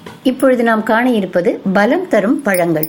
இப்பொழுது நாம் காண இருப்பது பலம் தரும் பழங்கள்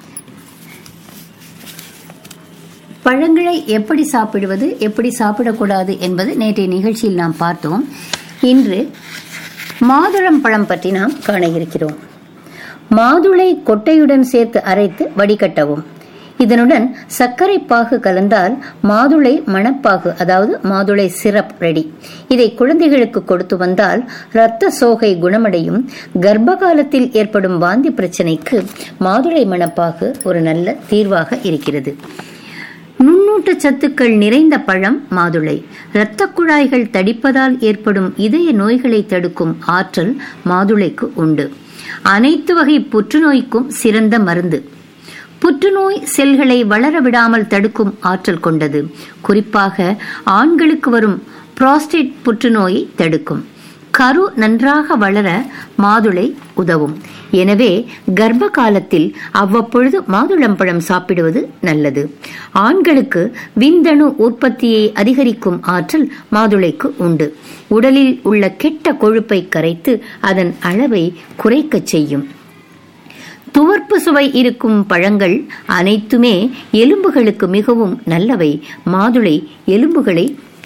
பழங்களை எப்படி சாப்பிடுவது எப்படி சாப்பிடக்கூடாது என்பது நேற்றைய நிகழ்ச்சியில் நாம் பார்த்தோம் இன்று மாதுளம் பழம் பற்றி நாம் காண இருக்கிறோம் மாதுளை கொட்டையுடன் சேர்த்து அரைத்து வடிகட்டவும் இதனுடன் சர்க்கரை பாகு கலந்தால் மாதுளை மணப்பாகு அதாவது மாதுளை சிரப் ரெடி இதை குழந்தைகளுக்கு கொடுத்து வந்தால் இரத்த சோகை குணமடையும் கர்ப்ப காலத்தில் ஏற்படும் வாந்தி பிரச்சனைக்கு மாதுளை மணப்பாகு ஒரு நல்ல தீர்வாக இருக்கிறது நுண்ணூட்ட சத்துக்கள் நிறைந்த பழம் மாதுளை இரத்த குழாய்கள் தடிப்பதால் ஏற்படும் இதய நோய்களை தடுக்கும் ஆற்றல் மாதுளைக்கு உண்டு அனைத்து வகை புற்றுநோய்க்கும் சிறந்த மருந்து புற்றுநோய் செல்களை வளர விடாமல் தடுக்கும் ஆற்றல் கொண்டது குறிப்பாக ஆண்களுக்கு வரும் புரோஸ்டேட் புற்றுநோயை தடுக்கும் கரு நன்றாக வளர மாதுளை உதவும் எனவே கர்ப்ப காலத்தில் அவ்வப்பொழுது மாதுளம்பழம் சாப்பிடுவது நல்லது ஆண்களுக்கு விந்தணு உற்பத்தியை அதிகரிக்கும் ஆற்றல் மாதுளைக்கு உண்டு உடலில் உள்ள கெட்ட கொழுப்பை கரைத்து அதன் அளவை குறைக்கச் செய்யும் துவர்ப்பு சுவை இருக்கும் பழங்கள் அனைத்துமே எலும்புகளுக்கு மிகவும் நல்லவை மாதுளை எலும்புகளை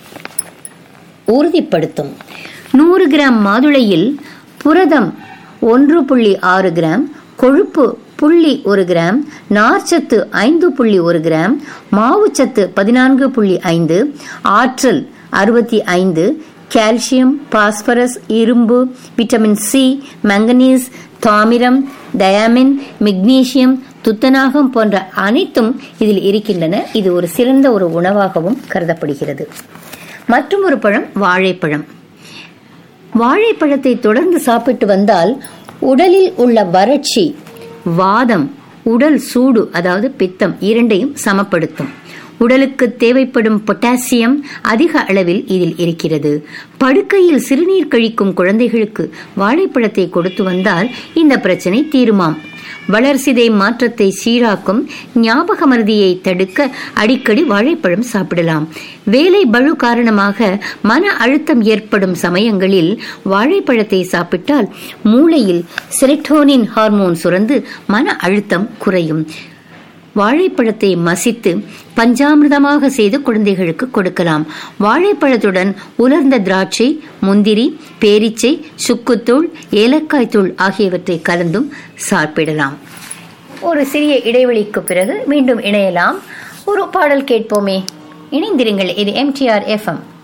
உறுதிப்படுத்தும் நூறு கிராம் மாதுளையில் புரதம் ஒன்று புள்ளி ஆறு கிராம் கொழுப்பு புள்ளி ஒரு கிராம் நார்ச்சத்து ஐந்து புள்ளி ஒரு கிராம் மாவுச்சத்து பதினான்கு புள்ளி ஐந்து ஆற்றல் அறுபத்தி ஐந்து கால்சியம் பாஸ்பரஸ் இரும்பு விட்டமின் சி மங்கனீஸ் தாமிரம் டயாமின் மெக்னீசியம் துத்தநாகம் போன்ற அனைத்தும் இதில் இருக்கின்றன இது ஒரு சிறந்த ஒரு உணவாகவும் கருதப்படுகிறது மற்றும் ஒரு பழம் வாழைப்பழம் வாழைப்பழத்தை தொடர்ந்து சாப்பிட்டு வந்தால் உடலில் உள்ள வறட்சி வாதம் உடல் சூடு அதாவது பித்தம் இரண்டையும் சமப்படுத்தும் உடலுக்கு தேவைப்படும் பொட்டாசியம் அதிக அளவில் இதில் இருக்கிறது படுக்கையில் சிறுநீர் கழிக்கும் குழந்தைகளுக்கு வாழைப்பழத்தை கொடுத்து வந்தால் இந்த பிரச்சனை தீருமாம் வளர்சிதை மாற்றத்தை சீராக்கும் ஞாபக மருதியை தடுக்க அடிக்கடி வாழைப்பழம் சாப்பிடலாம் வேலை பழு காரணமாக மன அழுத்தம் ஏற்படும் சமயங்களில் வாழைப்பழத்தை சாப்பிட்டால் மூளையில் செரட்டோனின் ஹார்மோன் சுரந்து மன அழுத்தம் குறையும் வாழைப்பழத்தை மசித்து பஞ்சாமிர்தமாக செய்து குழந்தைகளுக்கு கொடுக்கலாம் வாழைப்பழத்துடன் உலர்ந்த திராட்சை முந்திரி பேரிச்சை சுக்குத்தூள் ஏலக்காய் தூள் ஆகியவற்றை கலந்தும் சாப்பிடலாம் ஒரு சிறிய இடைவெளிக்கு பிறகு மீண்டும் இணையலாம் ஒரு பாடல் கேட்போமே இணைந்திருங்கள் இது எம்டிஆர் எஃப்எம்